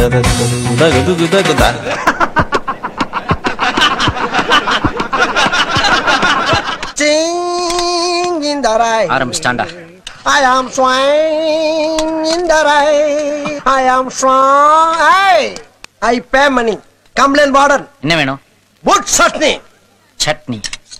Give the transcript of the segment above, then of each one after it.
Sing in the rain. ஆரம்பிச்சிட்டாண்டா I am swine in the rain. I am strong. Hey, I pay money. Complain warden. என்ன வேணும் Good chutney. Chutney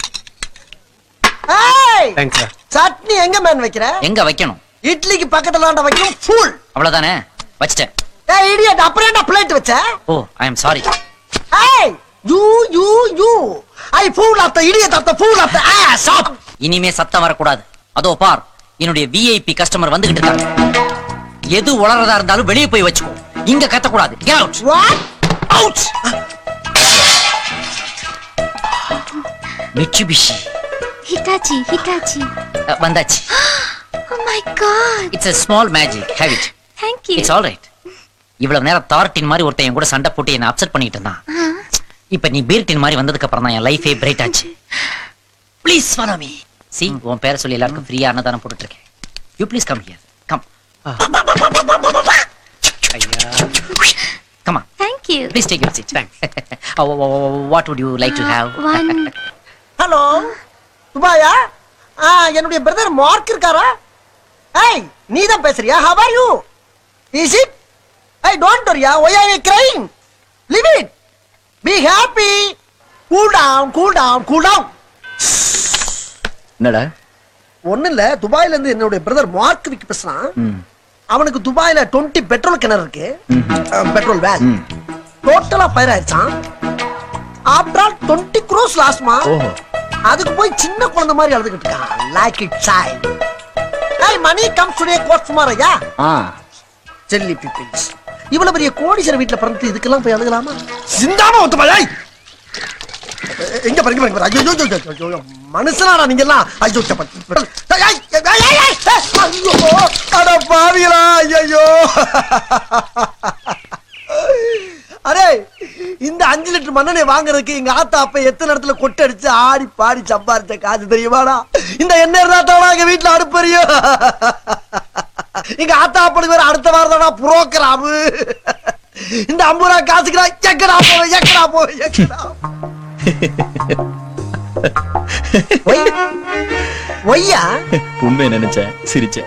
Hey, thanks sir chutney எங்க man வைக்கிற எங்க வைக்கணும் இட்லிக்கு பக்கத்துல ஆண்ட வைக்கும் ஃபுல் அவ்வளவுதானே வச்சிட்டேன் ஏய் இடியட் அப்புறம் என்ன பிளேட் வச்ச oh I am sorry hey you you you I fool of the idiot of the fool of the ass of இனிமே சத்தம் வரக்கூடாது அதோ பார் என்னுடைய விஐபி கஸ்டமர் வந்துகிட்டு இருக்காங்க எது உளறதா இருந்தாலும் வெளியே போய் வச்சுக்கோ இங்க கத்தக்கூடாது Get out. What out Mitsubishi. Hitachi, Hitachi. Ah, வந்தாச்சு Oh my god. It's a small magic have it Thank you. It's all right இவ்வளவு நேரம் தார்டின் மாதிரி ஒருத்தன் என் கூட சண்டை போட்டு என்ன அப்செட் பண்ணிட்டு இருந்தான் Huh? இப்ப நீ பீர்டின் மாதிரி வந்ததுக்கு அப்புறம் தான் என் லைஃபே பிரைட் ஆச்சு ப்ளீஸ் ஃபாலோ மீ சி உன் பேரை சொல்லி எல்லாருக்கும் ஃப்ரீயா அன்னதானம் போட்டுட்டு இருக்கேன் you please come here come come Thank you. Please take your seat what would you like to have One. Hello துபாயா ஆ என்னுடைய பிரதர் மார்க் இருக்காரா ஏய் நீ தான் பேசுறியா how are you is it I don't வரியா why are you crying leave it be happy cool down cool down cool down என்னடா ஒண்ணு இல்ல துபாயில இருந்து என்னுடைய பிரதர் மார்க் விக்கு பேசுறான் அவனுக்கு துபாயில 20 பெட்ரோல் கிணறு இருக்கு பெட்ரோல் வேல் டோட்டலா ஃபயர் ஆயிடுச்சான் ஆஃப்டர் ஆல் 20 க்ரோஸ் லாஸ்மா அதுக்கு போய் சின்ன குழந்தை மாதிரி அழுதுகிட்டு இருக்கான் like it say I money comes today goes tomorrow yeah silly peoples இவ்வளவு பெரிய கோடீஸ்வரர் வீட்ல பிறந்து இதுக்கெல்லாம் போய் அழுகலாமா சிந்தாம ஒத்து பாய் எங்க பாருங்க பாருங்க ஐயோ ஐயோ, ஐயோ, ஐயோ, ஐயோ மனுஷனாடா நீங்க எல்லாம் ஐயோ சப்ப- ஐய், ஐய், ஐய், ஐய், ஐய், ஐய், ஐயோ அட பாவிகளா ஐயோ அரே இந்த அஞ்சு லிட்டர் மண்ணெண்ணெய் வாங்குறதுக்கு எங்க ஆத்தா அப்ப எத்தனை இடத்துல கொட்டை அடிச்சு ஆடி பாடி சம்பாரிச்ச காசு தெரியுமாடா இந்த எண்ணெய் இருந்தா எங்க வீட்டுல அடுப்பறியும் எங்க ஆத்தா அப்பனுக்கு வேற அடுத்த வாரம் தானா புரோக்கராமு இந்த ஐம்பது ரூபா காசுக்குடா எக்கடா போவேன் எக்கடா போவேன் எக்கடா ஒய் ஒய்யா உண்மை நினைச்சேன் சிரிச்சேன்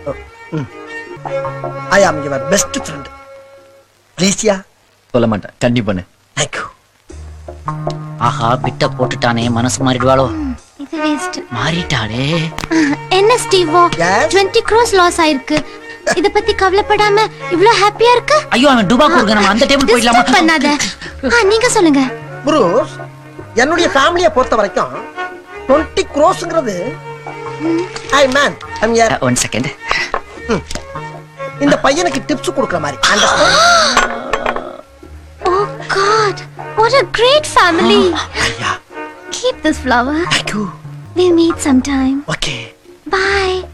ஐ ஆம் யுவர் பெஸ்ட் ஃப்ரெண்ட் ப்ளீஸ்யா சொல்ல மாட்டேன் கண்டிப்பானு தேங்க்யூ ஆஹா பிட்ட போட்டுட்டானே மனசு மாறிடுவாளோ இது வேஸ்ட் மாறிட்டாளே என்ன ஸ்டீவோ Yes? 20 crores லாஸ் ஆயிருக்கு இத பத்தி கவலைப்படாம இவ்ளோ ஹாப்பியா இருக்க ஐயோ அவன் டுபாக்கு கொடுக்க நம்ம அந்த டேபிள் போயிடலாமா Disturb பண்ணாத ஆ, நீங்க சொல்லுங்க புரூஸ் என்னுடைய ஃபேமிலியை பொறுத்த வரைக்கும் டுவெண்ட்டி க்ரோஸ்ங்கிறது ஐ மேன் ஐம் யார் ஒன் செகண்ட் இந்த பையனுக்கு டிப்ஸ் கொடுக்குற மாதிரி understand? Oh god what a great family ஐயா keep this flower thank you we'll meet sometime okay bye